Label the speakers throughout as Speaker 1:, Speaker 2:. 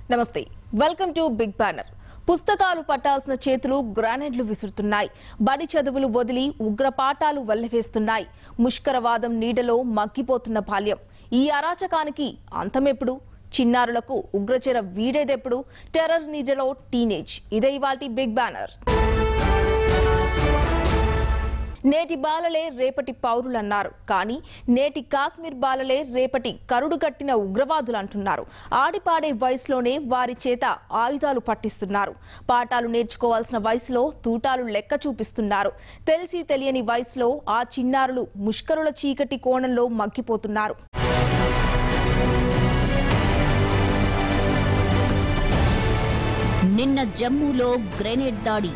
Speaker 1: నమస్తే welcome to big banner పుస్తకాలు పట్టాల్సిన చేతులు గ్రానైడ్లు విసురుతున్నాయి బడి చదువులు వదిలి ఉగ్రపాఠాలు వల్లవేస్తున్నాయి ముష్కరవాదం నీడలో మగ్గిపోతున్న బాల్యం ఈ అరాచకానికి అంతమెప్పుడు చిన్నారులకు ఉగ్రచర వీడేదెప్పుడు టెర్రర్ నీడలో టీనేజ్ ఇదే ఇవాటి బిగ్ బ్యానర్ నేటి బాలలే రేపటి పౌరులన్నారు కానీ నేటి కాశ్మీర్ బాలలే రేపటి కరుడు కట్టిన ఉగ్రవాదులు అంటున్నారు ఆడిపాడే వయసులోనే వారి చేత ఆయుధాలు పట్టిస్తున్నారు పాఠాలు నేర్చుకోవాల్సిన వయసులో తూటాలు లెక్క చూపిస్తున్నారు తెలిసి తెలియని వయసులో ఆ చిన్నారులు ముష్కరుల చీకటి కోణంలో మగ్గిపోతున్నారు
Speaker 2: నిన్న జమ్మూలో గ్రెనేడ్ దాడి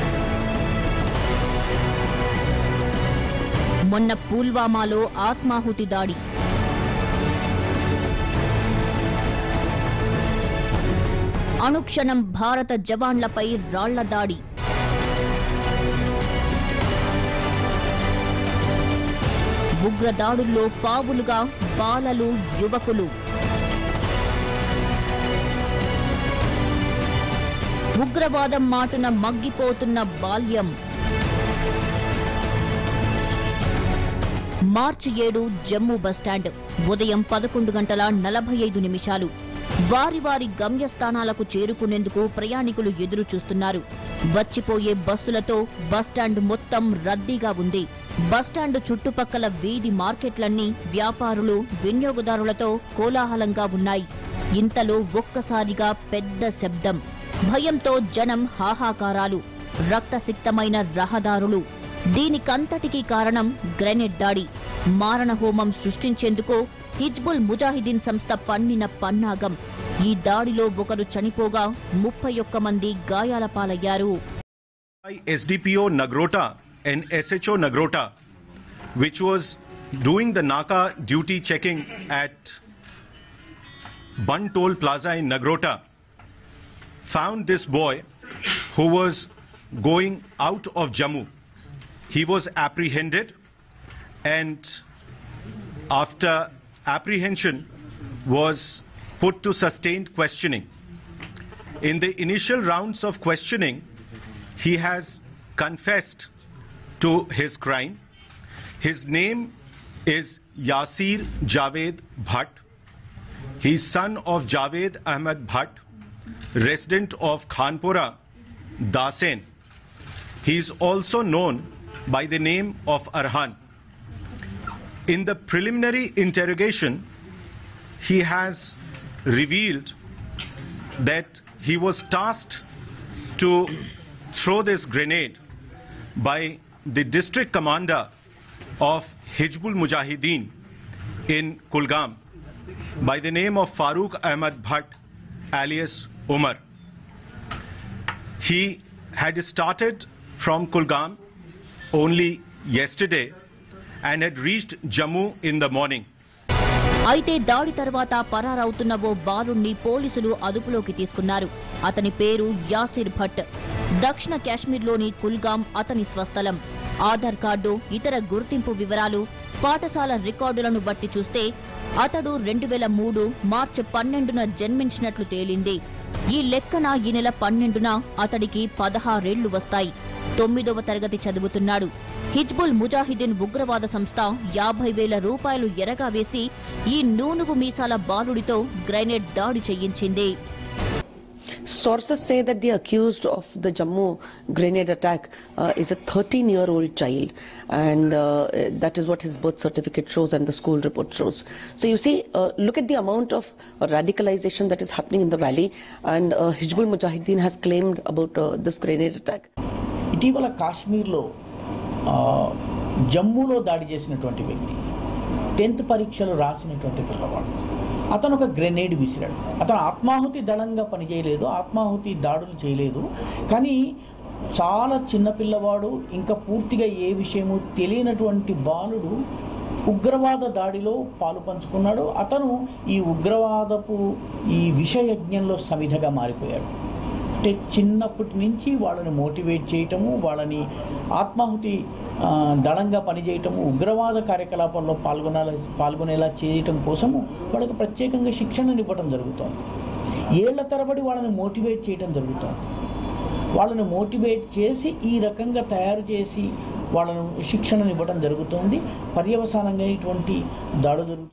Speaker 2: మొన్న పుల్వామాలో ఆత్మాహుతి దాడి అనుక్షణం భారత జవాన్లపై రాళ్ల దాడి ఉగ్రదాడుల్లో పావులుగా బాలలు యువకులు ఉగ్రవాదం మాటున మగ్గిపోతున్న బాల్యం మార్చి ఏడు జమ్మూ బస్టాండ్ ఉదయం పదకొండు గంటల నలభై ఐదు నిమిషాలు వారి వారి గమ్యస్థానాలకు చేరుకునేందుకు ప్రయాణికులు ఎదురు చూస్తున్నారు వచ్చిపోయే బస్సులతో బస్టాండ్ మొత్తం రద్దీగా ఉంది బస్టాండ్ చుట్టుపక్కల వీధి మార్కెట్లన్నీ వ్యాపారులు వినియోగదారులతో కోలాహలంగా ఉన్నాయి ఇంతలో ఒక్కసారిగా పెద్ద శబ్దం భయంతో జనం హాహాకారాలు రక్తసిక్తమైన రహదారులు దీనికంతటికీ కారణం గ్రెనేడ్ దాడి మారణహోమం సృష్టించేందుకు హిజ్బుల్ ముజాహిదీన్ సంస్థ పన్నిన పన్నాగం ఈ దాడిలో ఒకరు చనిపోగా ముప్పై ఒక్క మంది గాయాల పాలయ్యారు
Speaker 3: by SDPO Nagrota and SHO Nagrota, which was doing the Naka duty checking at Bun Toll Plaza in Nagrota, found this boy who was going out of Jammu. He was apprehended, and after apprehension, was put to sustained questioning. In the initial rounds of questioning, he has confessed to his crime. His name is Yasir Javed Bhatt. He is son of Javed Ahmed Bhatt, resident of Khanpura, Dasen. He is also known by the name of Arhan. In the preliminary interrogation, he has revealed that he was tasked to throw this grenade by the district commander of Hijbul Mujahideen in Kulgam by the name of Farooq Ahmad Bhatt alias Umar. He had started from Kulgam only yesterday and had reached Jammu in the morning.
Speaker 2: అయితే దాడి తర్వాత పరారవుతున్న ఓ బాలుణ్ణి పోలీసులు అదుపులోకి తీసుకున్నారు అతని పేరు యాసిర్ భట్ దక్షిణ కాశ్మీర్లోని కుల్గాం అతని స్వస్థలం ఆధార్ కార్డు ఇతర గుర్తింపు వివరాలు పాఠశాల రికార్డులను బట్టి చూస్తే అతడు రెండు వేల మూడు మార్చి పన్నెండున జన్మించినట్లు తేలింది ఈ లెక్కన ఈ నెల పన్నెండున అతడికి పదహారేళ్లు వస్తాయి తొమ్మిదవ తరగతి చదువుతున్నాడు హిజ్బుల్ ముజాహిదీన్ ఉగ్రవాద సంస్థ యాభై వేల రూపాయలు ఎరగా వేసి ఈ నూనుగు మీసాల బాలుడితో గ్రైనేడ్ దాడి చేయించింది
Speaker 4: Sources say that the accused of the Jammu grenade attack uh, is a 13 year old child, and uh, that is what his birth certificate shows and the school report shows. So, you see, uh, look at the amount of radicalization that is happening in the valley, and uh, Hizbul Mujahideen has claimed about uh, this grenade attack.
Speaker 5: ఇటీవల కాశ్మీర్లో ఆ, జమ్మూలో దాడి చేసినటువంటి వ్యక్తి tenth పరీక్షలు రాసినటువంటి పిల్లవాడు అతను ఒక గ్రెనేడ్ విసిరాడు అతను ఆత్మాహుతి దళంగా పనిచేయలేదు ఆత్మాహుతి దాడులు చేయలేదు కానీ చాలా చిన్న పిల్లవాడు ఇంకా పూర్తిగా ఏ విషయము తెలియనటువంటి బాలుడు ఉగ్రవాద దాడిలో పాలు పంచుకున్నాడు అతను ఈ ఉగ్రవాదపు ఈ విషయజ్ఞంలో సమిధగా మారిపోయాడు అంటే చిన్నప్పటి నుంచి వాళ్ళని మోటివేట్ చేయటము వాళ్ళని ఆత్మాహుతి ఆ, దళంగా పనిచేయటము ఉగ్రవాద కార్యకలాపాల్లో పాల్గొనాల పాల్గొనేలా చేయటం కోసము వాళ్ళకి ప్రత్యేకంగా శిక్షణను ఇవ్వటం జరుగుతోంది ఏళ్ల తరబడి వాళ్ళని మోటివేట్ చేయడం జరుగుతుంది వాళ్ళని మోటివేట్ చేసి ఈ రకంగా తయారు చేసి వాళ్ళను శిక్షణను ఇవ్వడం జరుగుతుంది పర్యవసానంగా ఇటువంటి దాడులు జరుగుతుంది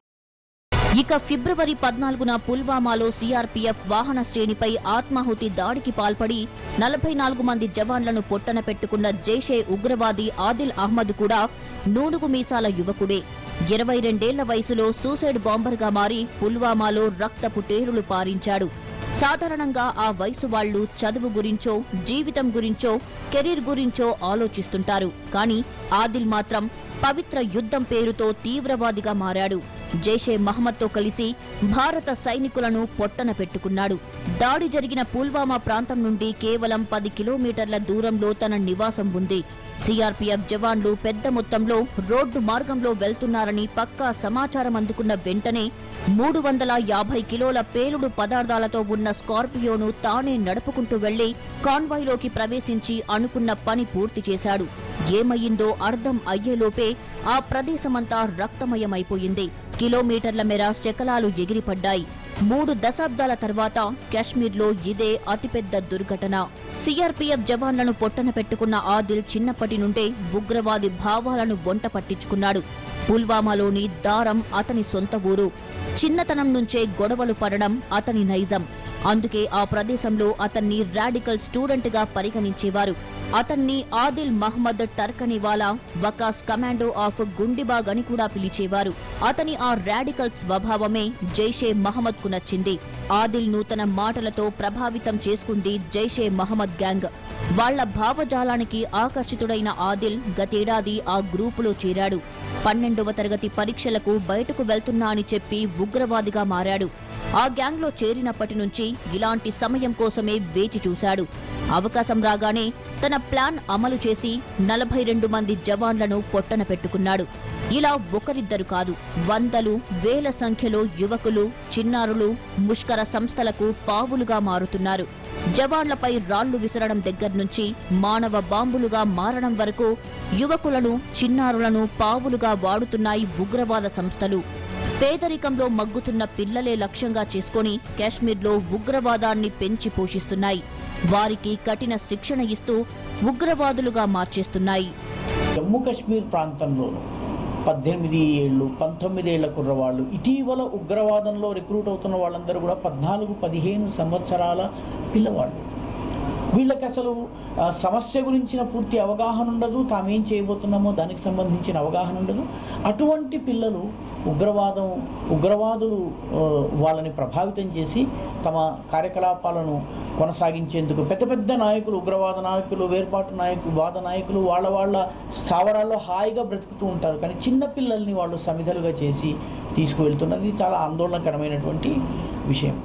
Speaker 2: ఇక ఫిబ్రవరి పద్నాలుగున పుల్వామాలో సీఆర్పీఎఫ్ వాహన శ్రేణిపై ఆత్మాహుతి దాడికి పాల్పడి నలభై నాలుగు మంది జవాన్లను పొట్టన పెట్టుకున్న జైషే ఉగ్రవాది ఆదిల్ అహ్మద్ కూడా నూనుగు మీసాల యువకుడే ఇరవై రెండేళ్ల వయసులో సూసైడ్ బాంబర్గా మారి పుల్వామాలో రక్తపు టేరులు పారించాడు సాధారణంగా ఆ వయసు వాళ్ళు చదువు గురించో జీవితం గురించో కెరీర్ గురించో ఆలోచిస్తుంటారు కానీ ఆదిల్ మాత్రం పవిత్ర యుద్ధం పేరుతో తీవ్రవాదిగా మారాడు జైషే మహమ్మద్తో కలిసి భారత సైనికులను పొట్టన పెట్టుకున్నాడు దాడి జరిగిన పుల్వామా ప్రాంతం నుండి కేవలం పది కిలోమీటర్ల దూరంలో తన నివాసం ఉంది సిఆర్పీఎఫ్ జవాన్లు పెద్ద మొత్తంలో రోడ్డు మార్గంలో వెళ్తున్నారని పక్కా సమాచారం అందుకున్న వెంటనే మూడు వందల యాభై కిలోల పేలుడు పదార్థాలతో ఉన్న స్కార్పియోను తానే నడుపుకుంటూ వెళ్లి కాన్వాయ్లోకి ప్రవేశించి అనుకున్న పని పూర్తి చేశాడు ఏమయ్యిందో అర్థం అయ్యేలోపే ఆ ప్రదేశమంతా రక్తమయమైపోయింది కిలోమీటర్ల మేర శకలాలు ఎగిరిపడ్డాయి మూడు దశాబ్దాల తర్వాత కాశ్మీర్లో ఇదే అతిపెద్ద దుర్ఘటన సిఆర్పీఎఫ్ జవాన్లను పొట్టన పెట్టుకున్న ఆదిల్ చిన్నప్పటి నుండే ఉగ్రవాది భావాలను బొంట పట్టించుకున్నాడు పుల్వామాలోని దారం అతని సొంత ఊరు చిన్నతనం నుంచే గొడవలు పడడం అతని నైజం అందుకే ఆ ప్రదేశంలో అతన్ని రాడికల్ స్టూడెంట్ గా పరిగణించేవారు అతన్ని ఆదిల్ మహ్మద్ టర్కనివాలా వకాస్ కమాండో ఆఫ్ గుండిబాగ్ అని కూడా పిలిచేవారు అతని ఆ రాడికల్ స్వభావమే జైషే మహమ్మద్ కు నచ్చింది ఆదిల్ ను తన మాటలతో ప్రభావితం చేసుకుంది జైషే మహమ్మద్ గ్యాంగ్ వాళ్ల భావజాలానికి ఆకర్షితుడైన ఆదిల్ గతేడాది ఆ గ్రూపులో చేరాడు పన్నెండవ తరగతి పరీక్షలకు బయటకు వెళ్తున్నా అని చెప్పి ఉగ్రవాదిగా మారాడు ఆ గ్యాంగ్లో చేరినప్పటి నుంచి ఇలాంటి సమయం కోసమే వేచి చూశాడు అవకాశం రాగానే తన ప్లాన్ అమలు చేసి నలభై రెండు మంది జవాన్లను పొట్టన పెట్టుకున్నాడు ఇలా ఒకరిద్దరు కాదు వందలు వేల సంఖ్యలో యువకులు చిన్నారులు ముష్కర సంస్థలకు పావులుగా మారుతున్నారు జవాన్లపై రాళ్లు విసరడం దగ్గర్నుంచి మానవ బాంబులుగా మారడం వరకు యువకులను చిన్నారులను పావులుగా వాడుతున్నాయి ఉగ్రవాద సంస్థలు పేదరికంలో మగ్గుతున్న పిల్లలే లక్ష్యంగా చేసుకొని కాశ్మీర్లో ఉగ్రవాదాన్ని పెంచి పోషిస్తున్నాయి వారికి కఠిన శిక్షణ ఇస్తూ ఉగ్రవాదులుగా మార్చేస్తున్నాయి
Speaker 5: జమ్మూ కాశ్మీర్ ప్రాంతంలోను పద్దెనిమిది ఏళ్ళు పంతొమ్మిది ఏళ్ల కుర్రవాళ్ళు ఇటీవల ఉగ్రవాదంలో రిక్రూట్ అవుతున్న వాళ్ళందరూ కూడా పద్నాలుగు పదిహేను సంవత్సరాల పిల్లవాళ్ళు వీళ్ళకి అసలు ఆ, సమస్య గురించిన పూర్తి అవగాహన ఉండదు తామేం చేయబోతున్నామో దానికి సంబంధించిన అవగాహన ఉండదు అటువంటి పిల్లలు ఉగ్రవాదం ఉగ్రవాదులు ఆ, వాళ్ళని ప్రభావితం చేసి తమ కార్యకలాపాలను కొనసాగించేందుకు పెద్ద పెద్ద నాయకులు ఉగ్రవాద నాయకులు వేర్పాటు నాయకులు వాద నాయకులు వాళ్ళ వాళ్ళ స్థావరాల్లో హాయిగా బ్రతుకుతూ ఉంటారు కానీ చిన్న పిల్లల్ని వాళ్ళు సమిధలుగా చేసి తీసుకువెళ్తున్నది చాలా ఆందోళనకరమైనటువంటి విషయం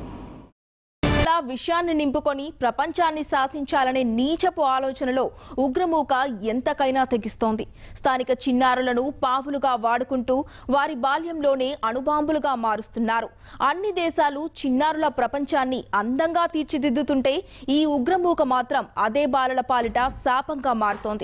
Speaker 1: ఇలా విషయాన్ని నింపుకొని ప్రపంచాన్ని శాసించాలనే నీచపు ఆలోచనలో ఉగ్రమూక ఎంతకైనా తెగిస్తోంది స్థానిక చిన్నారులను పావులుగా వాడుకుంటూ వారి బాల్యంలోనే అణుబాంబులుగా మారుస్తున్నారు అన్ని దేశాలు చిన్నారుల ప్రపంచాన్ని అందంగా తీర్చిదిద్దుతుంటే ఈ ఉగ్రమూక మాత్రం అదే బాలల పాలిట శాపంగా మారుతోంది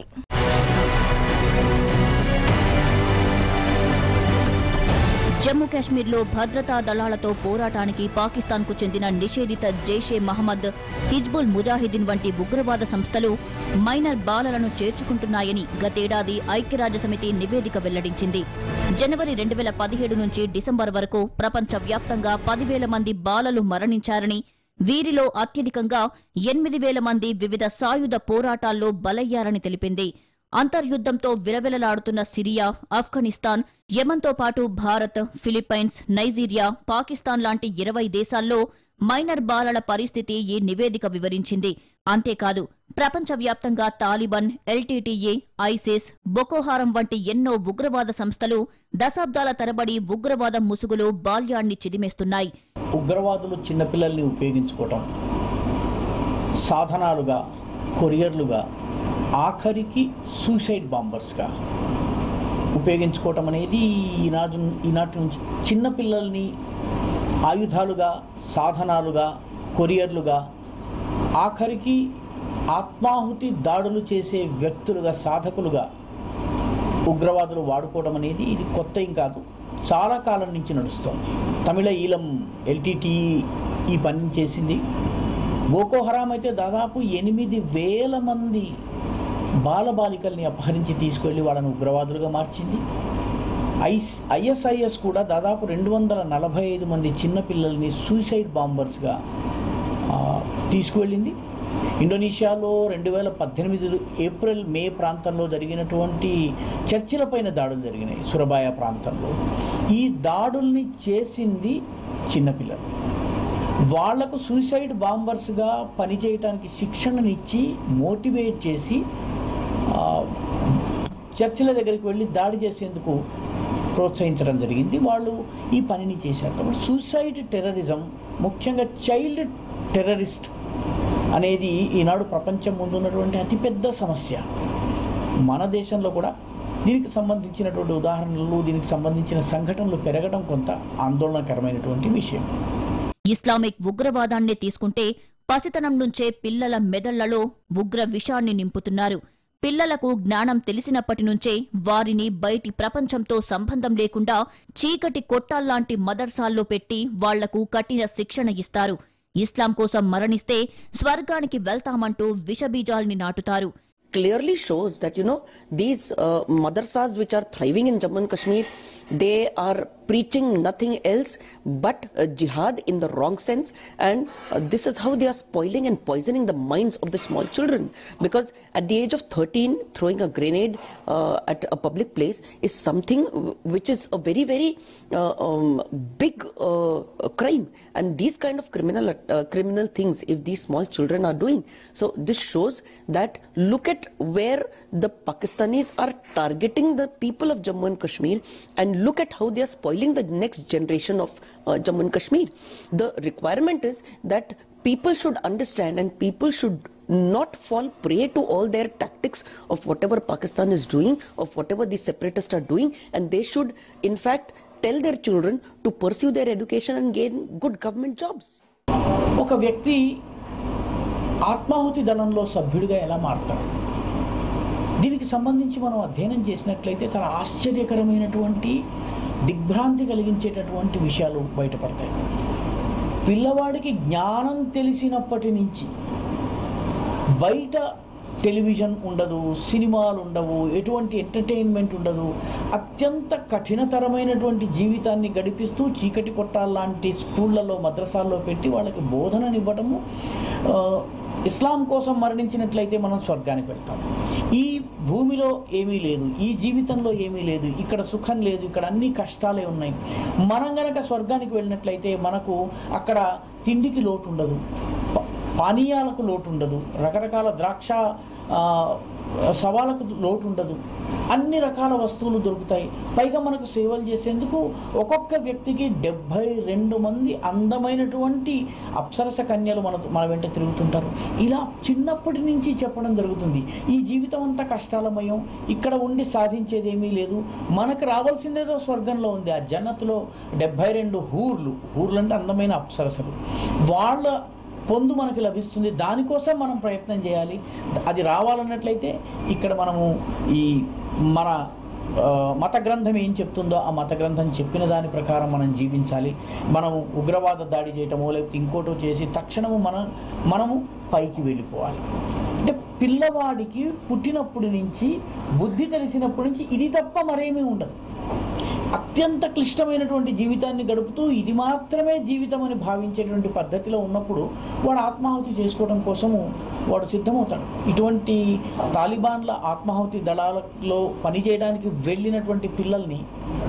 Speaker 2: జమ్మూ కాశ్మీర్లో భద్రతా దళాలతో పోరాటానికి పాకిస్తాన్కు చెందిన నిషేధిత జైషే మహమ్మద్ హిజ్బుల్ ముజాహిదీన్ వంటి ఉగ్రవాద సంస్థలు మైనర్ బాలలను చేర్చుకుంటున్నాయని గతేడాది ఐక్యరాజ్యసమితి నివేదిక వెల్లడించింది జనవరి రెండు వేల పదిహేడు నుంచి డిసెంబర్ వరకు ప్రపంచవ్యాప్తంగా పదివేల మంది బాలలు మరణించారని వీరిలో అత్యధికంగా ఎనిమిది వేల మంది వివిధ సాయుధ పోరాటాల్లో బలయ్యారని తెలిపింది అంతర్యుద్ధంతో విలవిలలాడుతున్న సిరియా ఆఫ్ఘనిస్తాన్ యెమన్తో పాటు భారత్ ఫిలిప్పైన్స్ నైజీరియా పాకిస్తాన్ లాంటి ఇరవై దేశాల్లో మైనర్ బాలల పరిస్థితి ఈ నివేదిక వివరించింది అంతేకాదు ప్రపంచవ్యాప్తంగా తాలిబాన్ ఎల్టీటీఏ ఐసిస్ బొకోహారం వంటి ఎన్నో ఉగ్రవాద సంస్థలు దశాబ్దాల తరబడి ఉగ్రవాదం ముసుగులో బాల్యాన్ని చిదిమేస్తున్నాయి
Speaker 5: ఉగ్రవాదులు చిన్నపిల్లల్ని ఉపయోగించుకోవటం సాధనాలుగా కొరియర్లుగా ఆఖరికి సూసైడ్ బాంబర్స్గా ఉపయోగించుకోవటం అనేది ఈనాటి ఈనాటి నుంచి చిన్నపిల్లల్ని ఆయుధాలుగా సాధనాలుగా కొరియర్లుగా ఆఖరికి ఆత్మాహుతి దాడులు చేసే వ్యక్తులుగా సాధకులుగా ఉగ్రవాదులు వాడుకోవడం అనేది ఇది కొత్త ఏం కాదు చాలా కాలం నుంచి నడుస్తోంది తమిళ ఈలం ఎల్టీటీ ఈ పనిని చేసింది బోకో హరాం అయితే దాదాపు ఎనిమిది వేల మంది బాలబాలికల్ని అపహరించి తీసుకెళ్లి వాళ్ళని ఉగ్రవాదులుగా మార్చింది ఐస్ ఐఎస్ఐఎస్ కూడా దాదాపు రెండు వందల నలభై ఐదు మంది చిన్నపిల్లల్ని సూసైడ్ బాంబర్స్గా ఆ, తీసుకువెళ్ళింది ఇండోనేషియాలో రెండు వేల పద్దెనిమిది ఏప్రిల్ మే ప్రాంతంలో జరిగినటువంటి చర్చిలపైన దాడులు జరిగినాయి సురబాయ ప్రాంతంలో ఈ దాడుల్ని చేసింది చిన్నపిల్లలు వాళ్లకు సూసైడ్ బాంబర్స్గా పనిచేయటానికి శిక్షణనిచ్చి మోటివేట్ చేసి ఆ, చర్చిల దగ్గరికి వెళ్ళి దాడి చేసేందుకు ప్రోత్సహించడం జరిగింది వాళ్ళు ఈ పనిని చేశారు కాబట్టి సూసైడ్ టెర్రరిజం ముఖ్యంగా చైల్డ్ టెర్రరిస్ట్ అనేది ఈనాడు ప్రపంచం ముందున్నటువంటి అతిపెద్ద సమస్య మన దేశంలో కూడా దీనికి సంబంధించినటువంటి ఉదాహరణలు దీనికి సంబంధించిన సంఘటనలు పెరగడం కొంత ఆందోళనకరమైనటువంటి విషయం
Speaker 2: ఇస్లామిక్ ఉగ్రవాదాన్నే తీసుకుంటే పసితనం నుంచే పిల్లల మెదళ్లలో ఉగ్ర విషాన్ని నింపుతున్నారు పిల్లలకు జ్ఞానం తెలిసినప్పటి నుంచే వారిని బయటి ప్రపంచంతో సంబంధం లేకుండా చీకటి కొట్టాల్లాంటి మదర్సాల్లో పెట్టి వాళ్లకు కఠిన శిక్షణ ఇస్తారు ఇస్లాం కోసం మరణిస్తే స్వర్గానికి వెళ్తామంటూ విషబీజాల్ని నాటుతారు
Speaker 4: clearly shows that you know these uh, madrasas which are thriving in Jammu and Kashmir they are preaching nothing else but uh, jihad in the wrong sense and uh, this is how they are spoiling and poisoning the minds of the small children because at the age of 13 throwing a grenade uh, at a public place is something w- which is a very very uh, um, big uh, crime and these kind of criminal uh, criminal things if these small children are doing so this shows that look at where the pakistanis are targeting the people of jammu and kashmir and look at how they are spoiling the next generation of uh, jammu and kashmir the requirement is that people should understand and people should not fall prey to all their tactics of whatever Pakistan is doing, of whatever the separatists are doing, and they should, in fact, tell their children to pursue their education and gain good government jobs.
Speaker 5: ఒక వ్యక్తి ఆత్మాహుతి దళంలో సభ్యుడిగా ఎలా మారుతాడు దీనికి సంబంధించి మనం అధ్యయనం చేసినట్లయితే చాలా ఆశ్చర్యకరమైనటువంటి దిగ్భ్రాంతి కలిగించేటటువంటి విషయాలు బయటపడతాయి పిల్లవాడికి జ్ఞానం తెలిసినప్పటి నుంచి బయట టెలివిజన్ ఉండదు సినిమాలు ఉండవు ఎటువంటి ఎంటర్టైన్మెంట్ ఉండదు అత్యంత కఠినతరమైనటువంటి జీవితాన్ని గడిపిస్తూ చీకటి కొట్టాలాంటి స్కూళ్ళలో మద్రసాల్లో పెట్టి వాళ్ళకి బోధననివ్వటము ఆ, ఇస్లాం కోసం మరణించినట్లయితే మనం స్వర్గానికి వెళ్తాం ఈ భూమిలో ఏమీ లేదు ఈ జీవితంలో ఏమీ లేదు ఇక్కడ సుఖం లేదు ఇక్కడ అన్ని కష్టాలే ఉన్నాయి మనం గనక స్వర్గానికి వెళ్ళినట్లయితే మనకు అక్కడ తిండికి లోటు ఉండదు ప- పానీయాలకు లోటు ఉండదు రకరకాల ద్రాక్ష ఆ, సవాలకు లోటు ఉండదు అన్ని రకాల వస్తువులు దొరుకుతాయి పైగా మనకు సేవలు చేసేందుకు ఒక్కొక్క వ్యక్తికి డెబ్భై రెండు మంది అందమైనటువంటి అప్సరస కన్యలు మన మన వెంట తిరుగుతుంటారు ఇలా చిన్నప్పటి నుంచి చెప్పడం జరుగుతుంది ఈ జీవితం అంతా కష్టాలమయం ఇక్కడ ఉండి సాధించేది ఏమీ లేదు మనకు రావాల్సిందేదో స్వర్గంలో ఉంది ఆ జన్నతులో డెబ్భై రెండు హూర్లు హూర్లు అంటే అందమైన అప్సరసలు వాళ్ళ పొందు మనకి లభిస్తుంది దానికోసం మనం ప్రయత్నం చేయాలి అది రావాలన్నట్లయితే ఇక్కడ మనము ఈ మన ఆ, మత గ్రంథం ఏం చెప్తుందో ఆ మత గ్రంథం చెప్పిన దాని ప్రకారం మనం జీవించాలి మనము ఉగ్రవాద దాడి చేయటమో లేకపోతే ఇంకోటో చేసి తక్షణము మనం మనము పైకి వెళ్ళిపోవాలి అంటే పిల్లవాడికి పుట్టినప్పటి నుంచి బుద్ధి తెలిసినప్పటి నుంచి ఇది తప్ప మరేమీ ఉండదు అత్యంత క్లిష్టమైనటువంటి జీవితాన్ని గడుపుతూ ఇది మాత్రమే జీవితం అని భావించేటువంటి పద్ధతిలో ఉన్నప్పుడు వాడు ఆత్మాహుతి చేసుకోవడం కోసము వాడు సిద్ధమవుతాడు ఇటువంటి తాలిబాన్ల ఆత్మాహుతి దళాలలో పనిచేయడానికి వెళ్ళినటువంటి పిల్లల్ని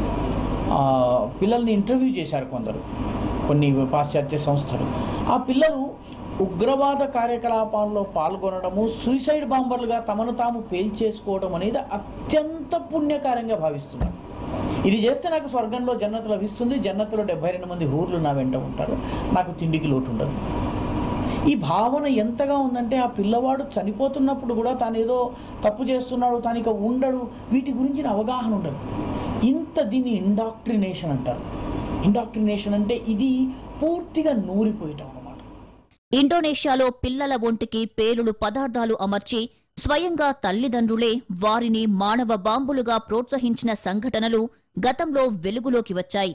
Speaker 5: ఆ, పిల్లల్ని ఇంటర్వ్యూ చేశారు కొందరు కొన్ని పాశ్చాత్య సంస్థలు ఆ పిల్లలు ఉగ్రవాద కార్యకలాపాల్లో పాల్గొనడము సూసైడ్ బాంబర్లుగా తమను తాము పేల్చేసుకోవడం అనేది అత్యంత పుణ్యకార్యంగా భావిస్తున్నారు ఇది చేస్తే నాకు స్వర్గంలో జన్నత లభిస్తుంది జన్నతలో డెబ్బై రెండు మంది ఊర్లు నా వెంట ఉంటారు నాకు తిండికి లోటు ఉండదు ఈ భావన ఎంతగా ఉందంటే ఆ పిల్లవాడు చనిపోతున్నప్పుడు కూడా తాను ఏదో తప్పు చేస్తున్నాడు తాను ఇక ఉండడు వీటి గురించిన అవగాహన ఉండదు ఇంత దీన్ని ఇండాక్ట్రినేషన్ అంటారు ఇండాక్ట్రినేషన్ అంటే ఇది పూర్తిగా నూరిపోయటం అన్నమాట
Speaker 2: ఇండోనేషియాలో పిల్లల ఒంటికి పేలుడు పదార్థాలు అమర్చి స్వయంగా తల్లిదండ్రులే వారిని మానవ బాంబులుగా ప్రోత్సహించిన సంఘటనలు గతంలో వెలుగులోకి వచ్చాయి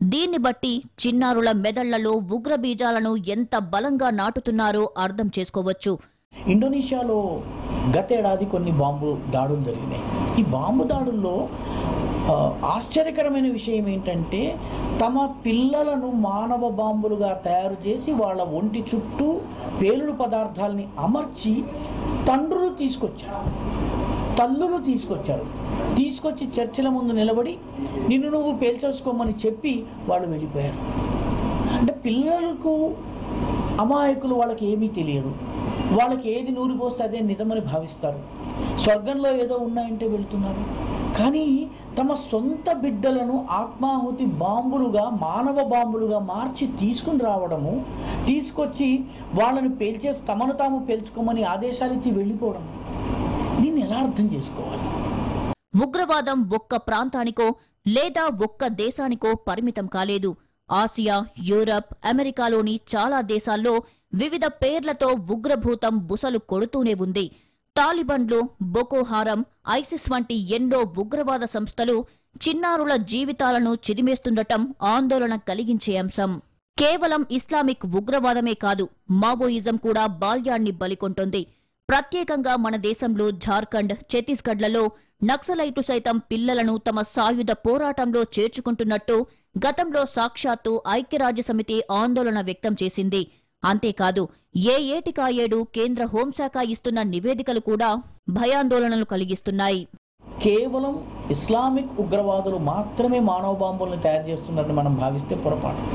Speaker 2: దీన్ని బట్టి చిన్నారుల మెదళ్లలో ఉగ్ర బీజాలను ఎంత బలంగా నాటుతున్నారో అర్థం చేసుకోవచ్చు
Speaker 5: ఇండోనేషియాలో గతేడాది కొన్ని బాంబు దాడులు జరిగినాయి ఈ బాంబు దాడుల్లో ఆ, ఆశ్చర్యకరమైన విషయం ఏంటంటే తమ పిల్లలను మానవ బాంబులుగా తయారు చేసి వాళ్ళ ఒంటి చుట్టూ పేలుడు పదార్థాలని అమర్చి తండ్రులు తీసుకొచ్చారు తల్లులు తీసుకొచ్చారు తీసుకొచ్చి చర్చిల ముందు నిలబడి నిన్ను నువ్వు పేల్చేసుకోమని చెప్పి వాళ్ళు వెళ్ళిపోయారు అంటే పిల్లలకు అమాయకులు వాళ్ళకి ఏమీ తెలియదు వాళ్ళకి ఏది నూరి పోస్తే అదే నిజమని భావిస్తారు స్వర్గంలో ఏదో ఉన్నాయంటే వెళ్తున్నారు కానీ తమ సొంత బిడ్డలను ఆత్మాహుతి బాంబులుగా మానవ బాంబులుగా మార్చి తీసుకుని రావడము తీసుకొచ్చి వాళ్ళని పేల్చేసి తమను తాము పేల్చుకోమని ఆదేశాలు ఇచ్చి వెళ్ళిపోవడం దీన్ని ఎలా అర్థం చేసుకోవాలి
Speaker 2: ఉగ్రవాదం ఒక్క ప్రాంతానికో లేదా ఒక్క దేశానికో పరిమితం కాలేదు ఆసియా యూరప్ అమెరికాలోని చాలా దేశాల్లో వివిధ పేర్లతో ఉగ్రభూతం బుసలు కొడుతూనే ఉంది తాలిబన్లు బొకోహారం ఐసిస్ వంటి ఎన్నో ఉగ్రవాద సంస్థలు చిన్నారుల జీవితాలను చిదిమేస్తుండటం ఆందోళన కలిగించే అంశం కేవలం ఇస్లామిక్ ఉగ్రవాదమే కాదు మావోయిజం కూడా బాల్యాన్ని బలికొంటోంది ప్రత్యేకంగా మన దేశంలో ఝార్ఖండ్ ఛత్తీస్గఢ్లలో నక్సలైటు సైతం పిల్లలను తమ సాయుధ పోరాటంలో చేర్చుకుంటున్నట్టు గతంలో సాక్షాత్తు ఐక్యరాజ్య సమితి ఆందోళన వ్యక్తం చేసింది అంతేకాదు ఏ ఏటికాయేడు కేంద్ర హోంశాఖ ఇస్తున్న నివేదికలు కూడా భయాందోళనలు కలిగిస్తున్నాయి
Speaker 5: కేవలం ఇస్లామిక్ ఉగ్రవాదులు మాత్రమే మానవ బాంబుల్ని తయారు చేస్తున్నారని మనం భావిస్తే పొరపాటు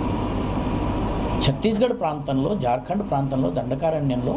Speaker 5: ఛత్తీస్గఢ్ ప్రాంతంలో జార్ఖండ్ ప్రాంతంలో దండకారణ్యంలో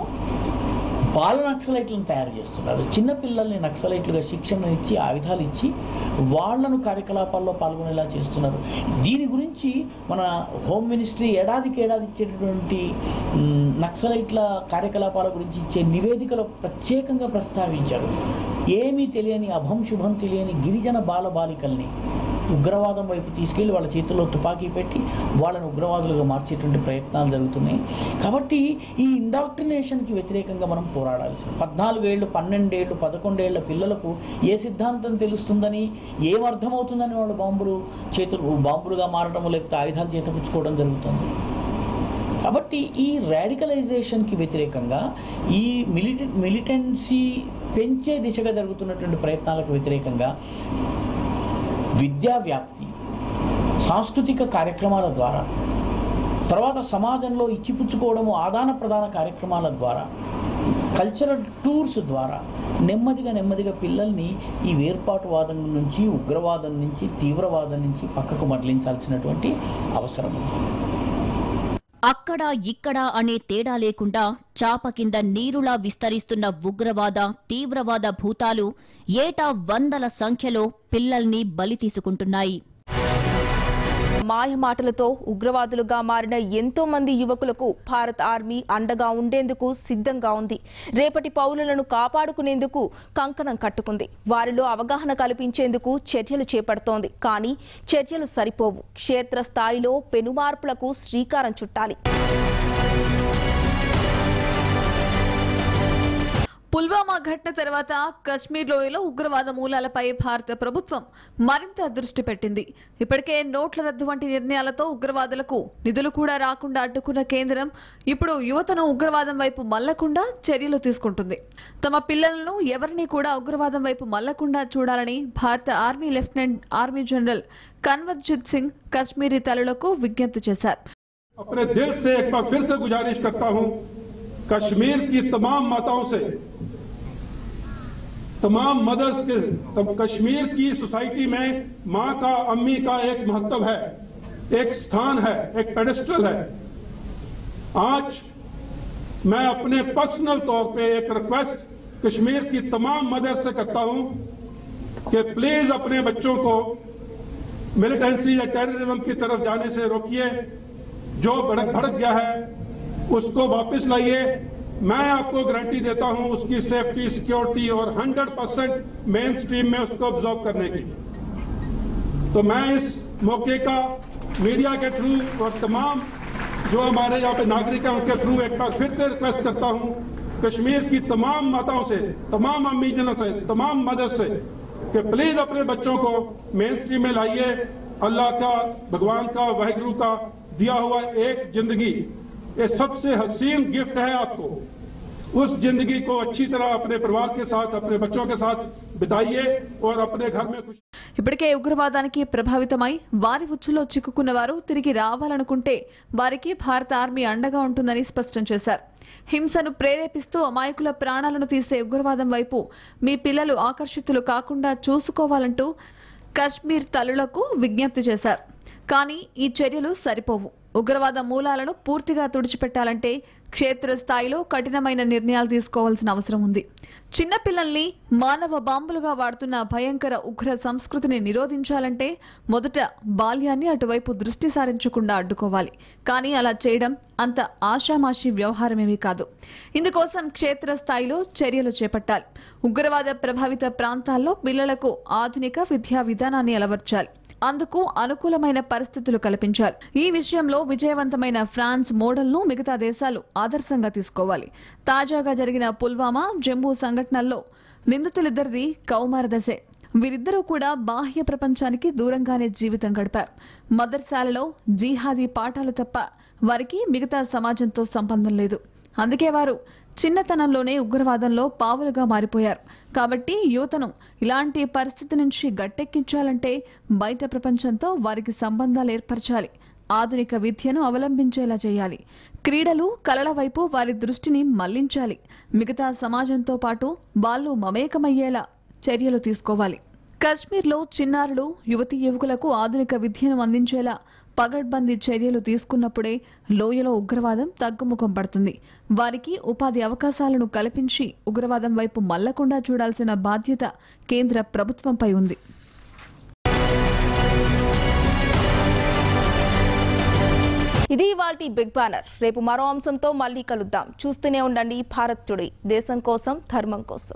Speaker 5: బాల నక్సలైట్లను తయారు చేస్తున్నారు చిన్న పిల్లల్ని నక్సలైట్లుగా శిక్షణ ఇచ్చి ఆయుధాలు ఇచ్చి వాళ్లను కార్యకలాపాల్లో పాల్గొనేలా చేస్తున్నారు దీని గురించి మన హోమ్ మినిస్ట్రీ ఏడాదికి ఏడాది ఇచ్చేటటువంటి మ్, నక్సలైట్ల కార్యకలాపాల గురించి ఇచ్చే నివేదికలో ప్రత్యేకంగా ప్రస్తావించారు ఏమీ తెలియని అభం శుభం తెలియని గిరిజన బాల బాలికల్ని ఉగ్రవాదం వైపు తీసుకెళ్లి వాళ్ళ చేతుల్లో తుపాకీ పెట్టి వాళ్ళని ఉగ్రవాదులుగా మార్చేటువంటి ప్రయత్నాలు జరుగుతున్నాయి కాబట్టి ఈ ఇండాక్ట్రినేషన్కి వ్యతిరేకంగా మనం పోరాడాల్సి పద్నాలుగేళ్ళు పన్నెండేళ్ళు పదకొండేళ్ల పిల్లలకు ఏ సిద్ధాంతం తెలుస్తుందని ఏం అర్థమవుతుందని వాళ్ళు బాంబులు చేతులు బాంబులుగా మారడం లేకపోతే ఆయుధాలు చేతపుచ్చుకోవడం జరుగుతుంది కాబట్టి ఈ రాడికలైజేషన్కి వ్యతిరేకంగా ఈ మిలిట మిలిటెన్సీ పెంచే దిశగా జరుగుతున్నటువంటి ప్రయత్నాలకు వ్యతిరేకంగా విద్యా వ్యాప్తి సాంస్కృతిక కార్యక్రమాల ద్వారా తర్వాత సమాజంలో ఇచ్చిపుచ్చుకోవడము ఆదాన ప్రదాన కార్యక్రమాల ద్వారా కల్చరల్ టూర్స్ ద్వారా నెమ్మదిగా నెమ్మదిగా పిల్లల్ని ఈ వేర్పాటువాదం నుంచి ఉగ్రవాదం నుంచి తీవ్రవాదం నుంచి పక్కకు మరలించాల్సినటువంటి అవసరం ఉంది
Speaker 2: అక్కడ ఇక్కడ అనే తేడా లేకుండా చాప కింద నీరులా విస్తరిస్తున్న ఉగ్రవాద తీవ్రవాద భూతాలు ఏటా వందల సంఖ్యలో పిల్లల్ని బలి తీసుకుంటున్నాయి
Speaker 1: మాయ మాటలతో ఉగ్రవాదులుగా మారిన ఎంతో మంది యువకులకు భారత్ ఆర్మీ అండగా ఉండేందుకు సిద్ధంగా ఉంది రేపటి పౌరులను కాపాడుకునేందుకు కంకణం కట్టుకుంది వారిలో అవగాహన కల్పించేందుకు చర్యలు చేపడుతోంది కానీ చర్యలు సరిపోవు క్షేత్రస్థాయిలో పెనుమార్పులకు శ్రీకారం చుట్టాలి
Speaker 6: పుల్వామా ఘటన తర్వాత కశ్మీర్ లోయలో ఉగ్రవాద మూలాలపై భారత ప్రభుత్వం మరింత దృష్టి పెట్టింది ఇప్పటికే నోట్ల రద్దు వంటి నిర్ణయాలతో ఉగ్రవాదులకు నిధులు కూడా రాకుండా అడ్డుకున్న కేంద్రం ఇప్పుడు యువతను ఉగ్రవాదం వైపు మళ్లకుండా చర్యలు తీసుకుంటుంది తమ పిల్లలను ఎవరిని కూడా ఉగ్రవాదం వైపు మళ్లకుండా చూడాలని భారత army lieutenant army general Kanwaljit Singh Kashmiri తల్లులకు విజ్ఞప్తి చేశారు
Speaker 7: अपने दिल से एक बार फिर से गुजारिश करता हूं कश्मीर की तमाम माताओं से तमाम मदर्स के तम कश्मीर की सोसाइटी में माँ का अम्मी का एक महत्व है एक स्थान है एक पेडेस्ट्रल है आज मैं अपने पर्सनल तौर पे एक रिक्वेस्ट कश्मीर की तमाम मदर से करता हूं कि प्लीज अपने बच्चों को मिलिटेंसी या टेररिज्म की तरफ जाने से रोकिए जो भड़क भड़क गया है उसको वापस लाइए मैं आपको गारंटी देता हूं उसकी सेफ्टी सिक्योरिटी और 100 परसेंट मेन स्ट्रीम में उसको ऑब्जॉर्व करने की तो मैं इस मौके का मीडिया के थ्रू और तमाम जो हमारे यहाँ पे नागरिक हैं उनके थ्रू एक बार फिर से रिक्वेस्ट करता हूं कश्मीर की तमाम माताओं से तमाम अम्मी जनों से तमाम मदर से कि प्लीज अपने बच्चों को मेन स्ट्रीम में लाइए अल्लाह का भगवान का वाहिगुरु का दिया हुआ एक जिंदगी ये सबसे हसीन गिफ्ट है आपको उस जिंदगी को अच्छी तरह अपने परिवार के साथ अपने बच्चों के साथ बिताइए और अपने घर में खुश
Speaker 6: ఇప్పటికే ఉగ్రవాదానికి ప్రభావితమై వారి ఉచ్చులో చిక్కుకున్న వారు తిరిగి రావాలనుకుంటే వారికి భారత ఆర్మీ అండగా ఉంటుందని స్పష్టం చేశారు హింసను ప్రేరేపిస్తూ అమాయకుల ప్రాణాలను తీసే ఉగ్రవాదం వైపు మీ పిల్లలు ఆకర్షితులు కాకుండా చూసుకోవాలంటూ కశ్మీర్ తల్లులకు విజ్ఞప్తి చేశారు కానీ ఈ చర్యలు సరిపోవు ఉగ్రవాద మూలాలను పూర్తిగా తుడిచిపెట్టాలంటే క్షేత్రస్థాయిలో కఠినమైన నిర్ణయాలు తీసుకోవాల్సిన అవసరం ఉంది చిన్నపిల్లల్ని మానవ బాంబులుగా వాడుతున్న భయంకర ఉగ్ర సంస్కృతిని నిరోధించాలంటే మొదట బాల్యాన్ని అటువైపు దృష్టి సారించకుండా అడ్డుకోవాలి కానీ అలా చేయడం అంత ఆషామాషి వ్యవహారమేమీ కాదు ఇందుకోసం క్షేత్రస్థాయిలో చర్యలు చేపట్టాలి ఉగ్రవాద ప్రభావిత ప్రాంతాల్లో పిల్లలకు ఆధునిక విద్యా విధానాన్ని అలవర్చాలి అందుకు అనుకూలమైన పరిస్థితులు కల్పించాలి ఈ విషయంలో విజయవంతమైన ఫ్రాన్స్ మోడల్ను మిగతా దేశాలు ఆదర్శంగా తీసుకోవాలి తాజాగా జరిగిన పుల్వామా జమ్మూ సంఘటనల్లో నిందితులిద్దరిది కౌమార దశే వీరిద్దరూ కూడా బాహ్య ప్రపంచానికి దూరంగానే జీవితం గడిపారు మదర్సాలలో జీహాదీ పాఠాలు తప్ప వారికి మిగతా సమాజంతో సంబంధం లేదు అందుకే వారు చిన్నతనంలోనే ఉగ్రవాదంలో పావులుగా మారిపోయారు కాబట్టి యువతను ఇలాంటి పరిస్థితి నుంచి గట్టెక్కించాలంటే బయట ప్రపంచంతో వారికి సంబంధాలు ఏర్పరచాలి ఆధునిక విద్యను అవలంబించేలా చేయాలి క్రీడలు కళల వైపు వారి దృష్టిని మళ్లించాలి మిగతా సమాజంతో పాటు వాళ్ళు మమేకమయ్యేలా చర్యలు తీసుకోవాలి కశ్మీర్లో చిన్నారులు యువతీ యువకులకు ఆధునిక విద్యను అందించేలా పగడ్బందీ చర్యలు తీసుకున్నప్పుడే లోయలో ఉగ్రవాదం తగ్గుముఖం పడుతుంది వారికి ఉపాధి అవకాశాలను కల్పించి ఉగ్రవాదం వైపు మళ్లకుండా చూడాల్సిన బాధ్యత కేంద్ర ప్రభుత్వంపై ఉంది
Speaker 1: ఇది ఇవాల్టి బిగ్ బ్యానర్ రేపు మరో అంశంతో మళ్ళీ కలుద్దాం చూస్తూనే ఉండండి భారత్ టుడే దేశం కోసం ధర్మం కోసం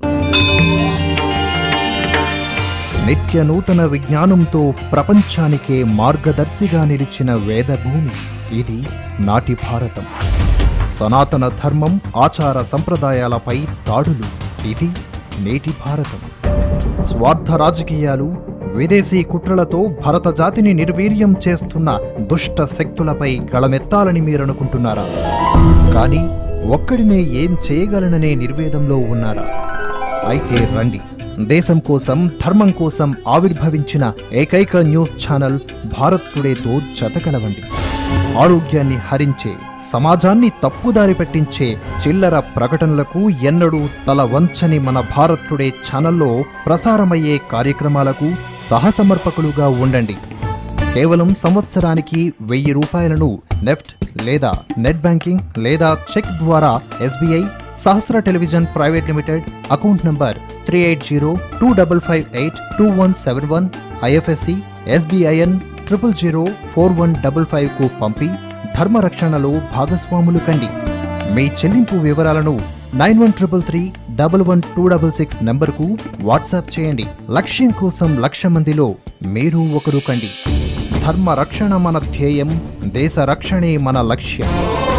Speaker 8: నిత్య నూతన విజ్ఞానంతో ప్రపంచానికే మార్గదర్శిగా నిలిచిన వేదభూమి ఇది నాటి భారతం సనాతన ధర్మం ఆచార సంప్రదాయాలపై దాడులు ఇది నేటి భారతం స్వార్థ రాజకీయాలు విదేశీ కుట్రలతో భరత జాతిని నిర్వీర్యం చేస్తున్న దుష్ట శక్తులపై గళమెత్తాలని మీరనుకుంటున్నారా కానీ ఒక్కడినే ఏం చేయగలననే నిర్వేదంలో ఉన్నారా అయితే రండి దేశం కోసం ధర్మం కోసం ఆవిర్భవించిన ఏకైక న్యూస్ ఛానల్ భారత్ టుడేతో జతకలవండి ఆరోగ్యాన్ని హరించే సమాజాన్ని తప్పుదారి పట్టించే చిల్లర ప్రకటనలకు ఎన్నడూ తల వంచని మన భారత్ టుడే ఛానల్లో ప్రసారమయ్యే కార్యక్రమాలకు సహసమర్పకులుగా ఉండండి కేవలం సంవత్సరానికి వెయ్యి రూపాయలను నెఫ్ట్ లేదా నెట్ బ్యాంకింగ్ లేదా చెక్ ద్వారా SBI Sahasra television private limited account number three eight zero two double five eight two one seven one IFSC SBIN triple zero four one double five కు పంపి ధర్మరక్షణలో భాగస్వాములు కండి మీ చెల్లింపు వివరాలను nine one triple three double one two double six నంబర్కు WhatsApp చేయండి లక్ష్యం కోసం లక్ష మందిలో మీరు ఒకరు కండి ధర్మ రక్షణ మన ధ్యేయం దేశ రక్షణే మన లక్ష్యం